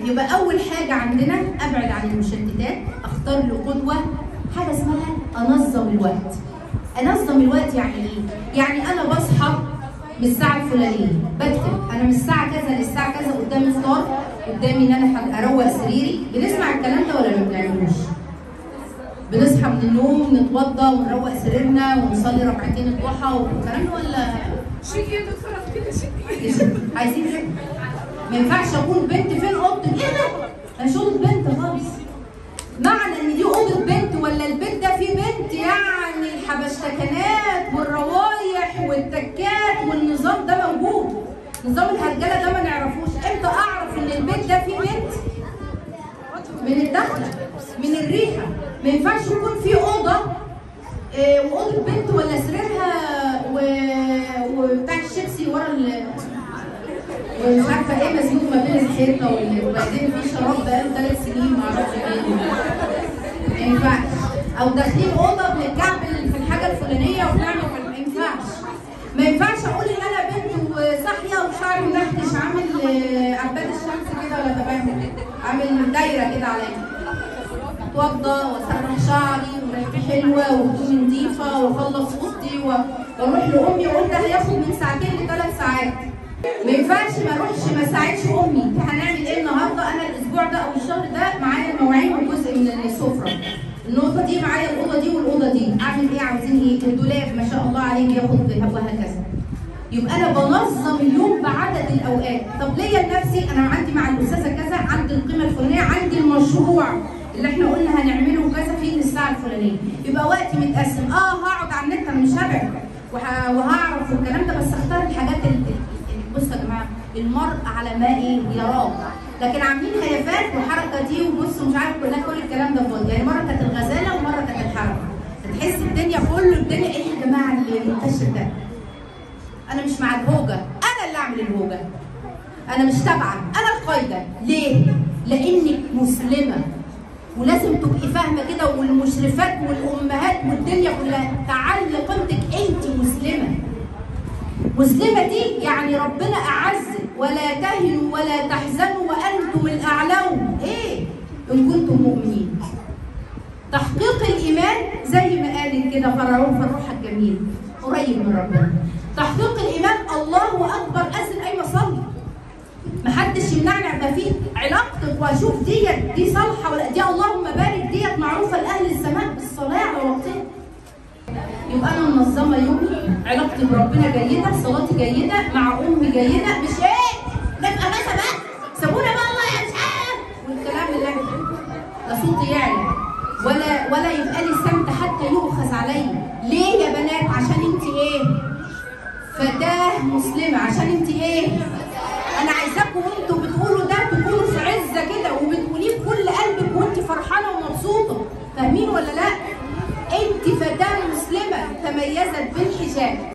يبقى اول حاجه عندنا ابعد عن المشتتات اختار له قدوه حاجه اسمها انظم الوقت انظم الوقت يعني ايه يعني انا بصحى من الساعه الفلانيه بكتب انا من الساعه كذا للساعه كذا قدامي فطار قدامي ان انا اروق سريري بنسمع الكلام ده ولا ما بنعملوش بنصحى من النوم نتوضى ونروق سريرنا ونصلي ركعتين الضحى والكلام ده ولا شكي يا دكتورة في كده شكي عايزين كده ما ينفعش اكون بنت فين اوضتك ايه ده؟ انا شغل بنت خالص معنى ان دي اوضه بنت ولا البيت ده فيه بنت يعني الحبشتكنات والروايح والتكات والنظام ده موجود نظام الهرجله ده ما نعرفوش امتى اعرف ان البيت ده فيه بنت من الدخله من الريحه ما ينفعش يكون في اوضه إيه، واوضه بنت ولا سريرها و- وبتاع الشيبسي ورا ال ومش عارفه ايه مسجون ما بين الحيطه وال- وبعدين في شراب بقاله ثلاث سنين ما اعرفش ايه ما ينفعش او داخلين اوضه بنتكعبل في الحاجه الفلانيه وبنعمل في- ما ينفعش ما ينفعش اقول ان انا بنت وصاحيه وشعري منحتش عامل آه، عباد الشمس كده ولا تمام عامل دايره كده عليا اتوضى واسرح شعري وريحتي حلوه وهدومي نظيفه واخلص اوضتي و- واروح لامي واقول ده هياخد من ساعتين لثلاث ساعات ما ينفعش ما اروحش ما اساعدش امي هنعمل ايه النهارده انا الاسبوع ده او الشهر ده معايا المواعين وجزء من السفره النقطه دي معايا الاوضه دي والاوضه دي اعمل ايه عاوزين ايه الدولاب ما شاء الله عليه بياخد ذهب وهكذا يبقى انا بنظم اليوم بعدد الاوقات طب ليا لنفسي انا عندي مع الاستاذه كذا عندي القيمه الفلانيه عندي المشروع اللي احنا قلنا هنعمله كذا فيه من الساعه الفلانيه يبقى وقتي متقسم اه هقعد على النت انا مش هبعد وه- وهعرف والكلام ده بس اختار الحاجات اللي بصوا يا جماعه المرء على ما ايه يراه لكن عاملين هيافات وحركه دي وبصوا مش عارف كلها كل الكلام ده فاضي يعني مره كانت الغزاله ومره كانت الحركه تحس الدنيا كله الدنيا ايه يا جماعه اللي منتشر ده انا مش مع الهوجه انا اللي اعمل الهوجه انا مش تابعه انا القايده ليه لانك مسلمه ولازم تبقي فاهمه كده والمشرفات والامهات والدنيا كلها تعلي قيمتك انت مسلمه مسلمه دي يعني ربنا اعزك ولا تهنوا ولا تحزنوا وانتم الاعلون ايه ان كنتم مؤمنين تحقيق الايمان زي ما قالت كده فرعون في الروح الجميل قريب من ربنا تحقيق الايمان الله اكبر اذن ايوه صلي محدش يمنعني ابقى فيه علاقتك واشوف ديت دي صالحه ولا دي اللهم بارك ديت معروفه لاهل السماء بالصلاه على وقتها يبقى انا منظمه يومي علاقتي بربنا جيده صلاتي جيده مع امي جيده مش ايه نبقى مثلا بقى سابونا بقى الله يا مش عارف والكلام اللي احنا لا صوتي يعلى ولا ولا يبقى لي سمت حتى يؤخذ عليا ليه يا بنات عشان انت ايه فتاه مسلمه عشان انت ايه انا عايزاكم وانتوا بتقولوا ده تكونوا في عزه كده وبتقوليه بكل قلبك وانت فرحانه ومبسوطه فاهمين ولا لا انت فتاه مسلمه تميزت بالحجاب